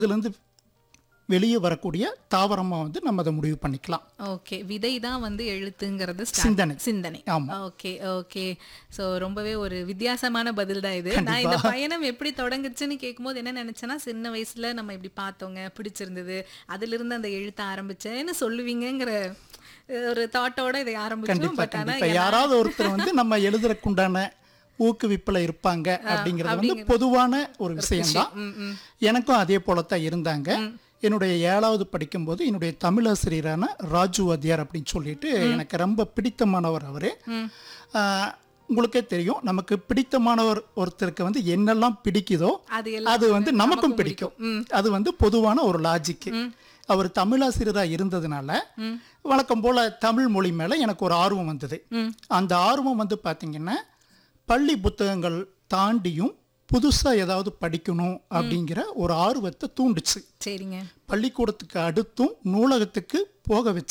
இதுலேருந்து வெளியே வரக்கூடிய தாவரமாக வந்து நம்ம அதை முடிவு பண்ணிக்கலாம் ஓகே விதை தான் வந்து எழுத்துங்கிறது start. சிந்தனை. சிந்தனை ஆமா. ஓகே ஓகே சோ ரொம்பவே ஒரு வித்தியாசமான பதில் தான் இது நான் இந்த பயணம் எப்படி தொடங்குச்சுன்னு கேட்கும்போது என்ன நினைச்சேன்னா சின்ன வயசுல நம்ம இப்படி பார்த்தோங்க பிடிச்சிருந்தது அதுல இருந்து அந்த எழுத்த ஆரம்பிச்சேன்னு சொல்லுவீங்கங்கிற அஹ், ஒரு தாட்டோட இதை ஆரம்பிச்சோம் கண்டிப்பா பட் ஆனா கண்டிப்பா யாராவது ஒருத்தர் வந்து நம்ம எழுதுறக்குண்டான ஊக்குவிப்புல இருப்பாங்க அப்படிங்கிறது வந்து பொதுவான ஒரு விஷயம்தான் எனக்கும் அதே போலத்தான் இருந்தாங்க என்னுடைய ஏழாவது படிக்கும்போது என்னுடைய தமிழாசிரியரான ராஜு வாத்தியார் அப்படின்னு சொல்லிட்டு எனக்கு ரொம்ப பிடித்தமானவர் அவரு ஆஹ், உங்களுக்கே தெரியும் நமக்கு பிடித்தமானவர் ஒருத்தருக்கு வந்து என்னெல்லாம் பிடிக்குதோ அது அது வந்து நமக்கும் பிடிக்கும் அது வந்து பொதுவான ஒரு லாஜிக் அவர் தமிழாசிரியரா இருந்ததுனால வழக்கம் போல தமிழ் மொழி மேல எனக்கு ஒரு ஆர்வம் வந்தது அந்த ஆர்வம் வந்து பாத்தீங்கன்னா பள்ளி புத்தகங்கள் தாண்டியும் புதுசா ஏதாவது படிக்கணும் அப்படிங்கிற ஒரு ஆர்வத்தை தூண்டுச்சு சரிங்க பள்ளிக்கூடத்துக்கு அடுத்தும் நூலகத்துக்கு போக வச்சு